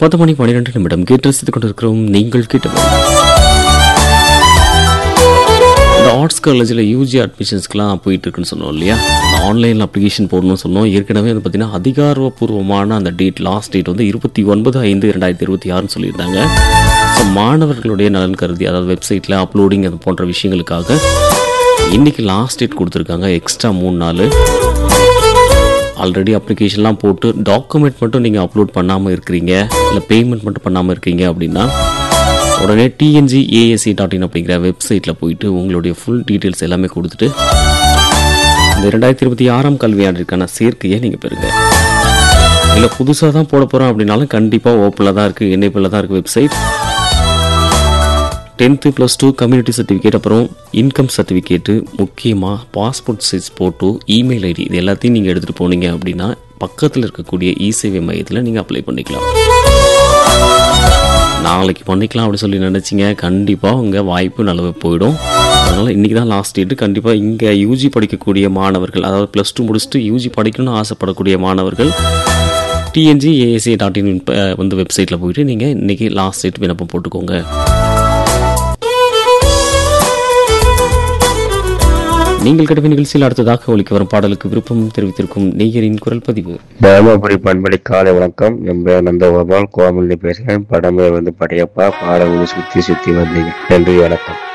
பத்து மணி பன்னிரெண்டு நிமிடம் கேட்டு ரசித்துக் கொண்டிருக்கிறோம் நீங்கள் கேட்டது இந்த ஆர்ட்ஸ் காலேஜில் யூஜி அட்மிஷன்ஸ்க்குலாம் போயிட்டு இருக்குன்னு சொன்னோம் இல்லையா ஆன்லைனில் அப்ளிகேஷன் போடணும்னு சொன்னோம் ஏற்கனவே வந்து பார்த்தீங்கன்னா அதிகாரப்பூர்வமான அந்த டேட் லாஸ்ட் டேட் வந்து இருபத்தி ஒன்பது ஐந்து ரெண்டாயிரத்தி இருபத்தி ஆறுன்னு சொல்லியிருந்தாங்க ஸோ மாணவர்களுடைய நலன் கருதி அதாவது வெப்சைட்டில் அப்லோடிங் அது போன்ற விஷயங்களுக்காக இன்னைக்கு லாஸ்ட் டேட் கொடுத்துருக்காங்க எக்ஸ்ட்ரா மூணு நாள் ஆல்ரெடி அப்ளிகேஷன்லாம் போட்டு டாக்குமெண்ட் மட்டும் நீங்கள் அப்லோட் பண்ணாமல் இருக்கிறீங்க இல்லை பேமெண்ட் மட்டும் பண்ணாமல் இருக்கீங்க அப்படின்னா உடனே டிஎன்ஜி ஏஎஸ்சி டாட் இன் அப்படிங்கிற வெப்சைட்டில் போயிட்டு உங்களுடைய ஃபுல் டீட்டெயில்ஸ் எல்லாமே கொடுத்துட்டு இந்த ரெண்டாயிரத்தி இருபத்தி ஆறாம் கல்வியாண்டிற்கான சேர்க்கையை நீங்கள் பெறுங்க இல்லை புதுசாக தான் போட போகிறோம் அப்படின்னாலும் கண்டிப்பாக ஓப்பனில் தான் இருக்குது என்னைப்பில் தான் இருக்குது website tenth plus two community certificate அப்புறம் இன்கம் சர்டிஃபிகேட்டு முக்கியமாக passport size photo email ID இது எல்லாத்தையும் நீங்கள் எடுத்துகிட்டு போனீங்க அப்படின்னா பக்கத்தில் இருக்கக்கூடிய இ சேவை மையத்தில் நீங்கள் அப்ளை பண்ணிக்கலாம் நாளைக்கு பண்ணிக்கலாம் அப்படி சொல்லி நினச்சிங்க கண்டிப்பாக உங்கள் வாய்ப்பு நல்லவே போயிடும் அதனால் இன்றைக்கி தான் லாஸ்ட் டேட்டு கண்டிப்பாக இங்கே யூஜி படிக்கக்கூடிய மாணவர்கள் அதாவது ப்ளஸ் டூ முடிச்சுட்டு யூஜி படிக்கணும்னு ஆசைப்படக்கூடிய மாணவர்கள் டிஎன்ஜி ஏஎஸ்ஏ டாட் இன் வந்து வெப்சைட்டில் போயிட்டு நீங்கள் இன்றைக்கி லாஸ்ட் டேட் விண்ணப்பம் போட்டுக்கோங்க நீங்கள் கிடைத்த நிகழ்ச்சியில் அடுத்ததாக ஒலிக்க வரும் பாடலுக்கு விருப்பம் தெரிவித்திருக்கும் நேயரின் குரல் பதிவு தருமபுரி பண்பலை காலை வணக்கம் என் பேர் நந்தகோபால் கோமல்லி பேசுகிறேன் படமே வந்து படையப்பா பாடம் வந்து சுத்தி சுத்தி வந்தீங்க நன்றி வணக்கம்